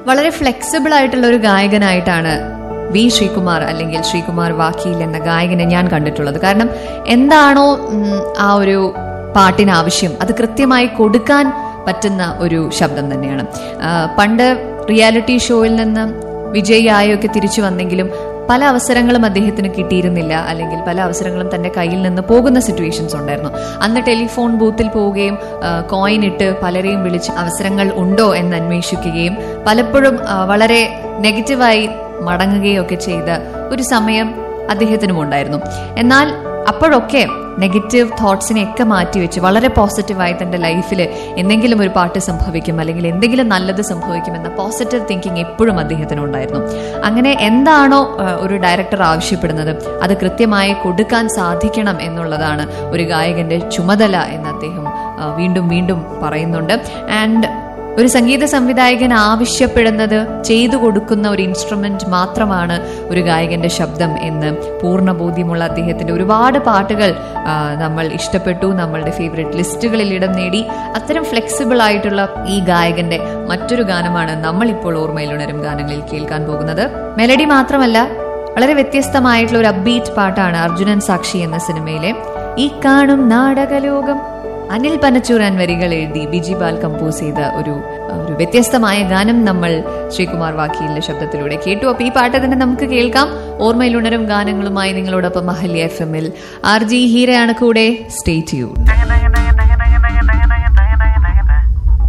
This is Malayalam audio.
വളരെ ഫ്ലെക്സിബിൾ ആയിട്ടുള്ള ഒരു ഗായകനായിട്ടാണ് വി ശ്രീകുമാർ അല്ലെങ്കിൽ ശ്രീകുമാർ വാക്കീൽ എന്ന ഗായകനെ ഞാൻ കണ്ടിട്ടുള്ളത് കാരണം എന്താണോ ഉം, ആ ഒരു പാട്ടിന് ആവശ്യം അത് കൃത്യമായി കൊടുക്കാൻ പറ്റുന്ന ഒരു ശബ്ദം തന്നെയാണ് ആ, പണ്ട് റിയാലിറ്റി ഷോയിൽ നിന്ന് വിജയിയായൊക്കെ തിരിച്ചു വന്നെങ്കിലും പല അവസരങ്ങളും അദ്ദേഹത്തിന് കിട്ടിയിരുന്നില്ല അല്ലെങ്കിൽ പല അവസരങ്ങളും തന്റെ കയ്യിൽ നിന്ന് പോകുന്ന സിറ്റുവേഷൻസ് ഉണ്ടായിരുന്നു അന്ന് ടെലിഫോൺ ബൂത്തിൽ പോവുകയും കോയിൻ ഇട്ട് പലരെയും വിളിച്ച് അവസരങ്ങൾ ഉണ്ടോ എന്ന് അന്വേഷിക്കുകയും പലപ്പോഴും ആ, വളരെ നെഗറ്റീവായി മടങ്ങുകയും ഒക്കെ ചെയ്ത ഒരു സമയം അദ്ദേഹത്തിനും ഉണ്ടായിരുന്നു എന്നാൽ അപ്പോഴൊക്കെ നെഗറ്റീവ് തോട്ട്സിനെയൊക്കെ മാറ്റിവെച്ച് വളരെ പോസിറ്റീവായി തന്റെ ലൈഫിൽ എന്തെങ്കിലും ഒരു പാട്ട് സംഭവിക്കും അല്ലെങ്കിൽ എന്തെങ്കിലും നല്ലത് സംഭവിക്കും എന്ന പോസിറ്റീവ് തിങ്കിങ് എപ്പോഴും അദ്ദേഹത്തിന് ഉണ്ടായിരുന്നു അങ്ങനെ എന്താണോ ആ, ഒരു ഡയറക്ടർ ആവശ്യപ്പെടുന്നത് അത് കൃത്യമായി കൊടുക്കാൻ സാധിക്കണം എന്നുള്ളതാണ് ഒരു ഗായകന്റെ ചുമതല എന്ന് അദ്ദേഹം ആ, വീണ്ടും വീണ്ടും പറയുന്നുണ്ട് ആൻഡ് ഒരു സംഗീത സംവിധായകൻ ആവശ്യപ്പെടുന്നത് ചെയ്തു കൊടുക്കുന്ന ഒരു ഇൻസ്ട്രുമെന്റ് മാത്രമാണ് ഒരു ഗായകന്റെ ശബ്ദം എന്ന് പൂർണ്ണ ബോധ്യമുള്ള അദ്ദേഹത്തിന്റെ ഒരുപാട് പാട്ടുകൾ ആ, നമ്മൾ ഇഷ്ടപ്പെട്ടു നമ്മളുടെ ഫേവറേറ്റ് ലിസ്റ്റുകളിൽ ഇടം നേടി അത്തരം ഫ്ലെക്സിബിൾ ആയിട്ടുള്ള ഈ ഗായകന്റെ മറ്റൊരു ഗാനമാണ് നമ്മൾ ഇപ്പോൾ ഓർമ്മയിലുണരും ഗാനങ്ങളിൽ കേൾക്കാൻ പോകുന്നത് മെലഡി മാത്രമല്ല വളരെ വ്യത്യസ്തമായിട്ടുള്ള ഒരു അബ്ബീറ്റ് പാട്ടാണ് അർജുനൻ സാക്ഷി എന്ന സിനിമയിലെ ഈ കാണും നാടകലോകം അനിൽ പനച്ചൂരാൻ വരികൾ എഴുതി ബിജി ബാൽ കമ്പോസ് ചെയ്ത ഒരു ഒരു വ്യത്യസ്തമായ ഗാനം നമ്മൾ ശ്രീകുമാർ വാക്കിയിലെ ശബ്ദത്തിലൂടെ കേട്ടു അപ്പൊ ഈ പാട്ട് തന്നെ നമുക്ക് കേൾക്കാം ഓർമ്മയിലുണരും ഗാനങ്ങളുമായി നിങ്ങളോടൊപ്പം മഹല്യ എഫ് എമ്മിൽ ആർ ജി ഹീരയാണ് കൂടെ സ്റ്റേ ട്യൂൺ അങ്ങനെ